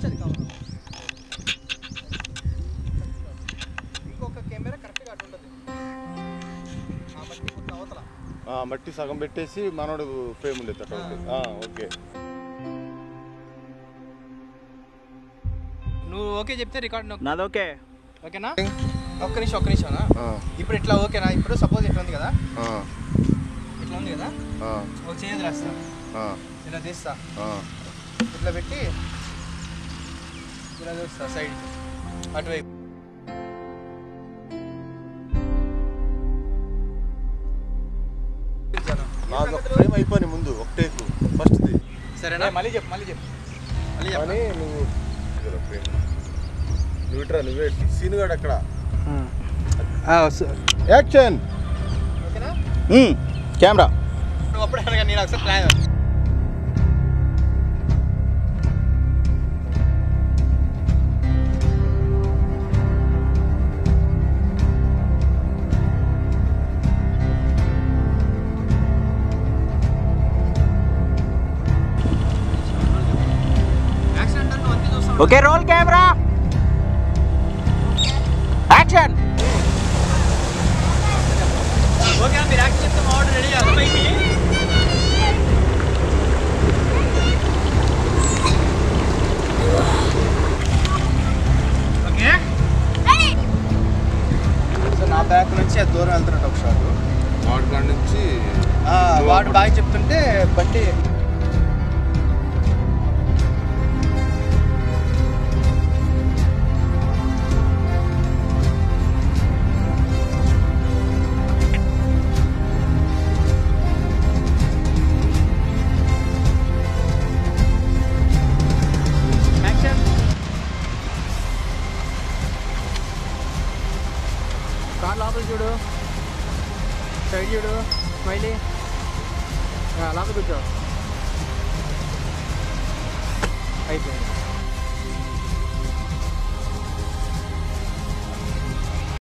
నుంచి అది కావాలి ఇంకొక కెమెరా కరెక్ట్గా అటు ఉంటుంది ఆ బట్టి ఇప్పుడు అవతల ఆ, మట్టి సగం పెట్టేసి మనోడు ఫ్రేమ్ ఉండేది అట్లా ఒకటి. ఆ, ఓకే నువ్వు ఓకే చెప్తే రికార్డ్ నొక్కు నాది ఓకే ఓకేనా ఒక్క నిమిషం ఒక్క నిమిషం ఆ, ఇప్పుడు ఇట్లా ఓకేనా ఇప్పుడు సపోజ్ ఇట్లా ఉంది కదా ఆ, ఇట్లా ఉంది కదా ఆ, ఒక చేతి రాస్తా ఆ, ఇలా తీస్తా ఆ. ఇట్లా పెట్టి ఇలా చూస్తా సైడ్ అటువైపు నాది ఒక ఫ్రేమ్ అయిపోయి ముందు ఒక టేక్ ఫస్ట్ది సరేనా మళ్ళీ చెప్పు మళ్ళీ చెప్పు మళ్ళీ చెప్పు కానీ నువ్వు ఇదిగో frame. నువ్వు ఇట్రా నువ్వే సీన్ గాడు అక్కడ యాక్షన్ ఓకేనా కెమెరా నువ్వు అప్పుడే అనగా నేను ఒకసారి plan okay roll camera action okay మీరు యాక్ట్ చెప్తే మా ఆర్డర్ రెడీ అర్థమైంది ఓకే సో నా బ్యాక్ నుంచి అది దూరం వెళ్తున్నట్టు ఒక షాట్ వాడి కాడ నుంచి వాడు బాగా చెప్తుంటే బండి యాక్షన్ కార్ లోపల చూడు సైడ్ చూడు స్మైలీ లోపల కూర్చో అయిపోయింది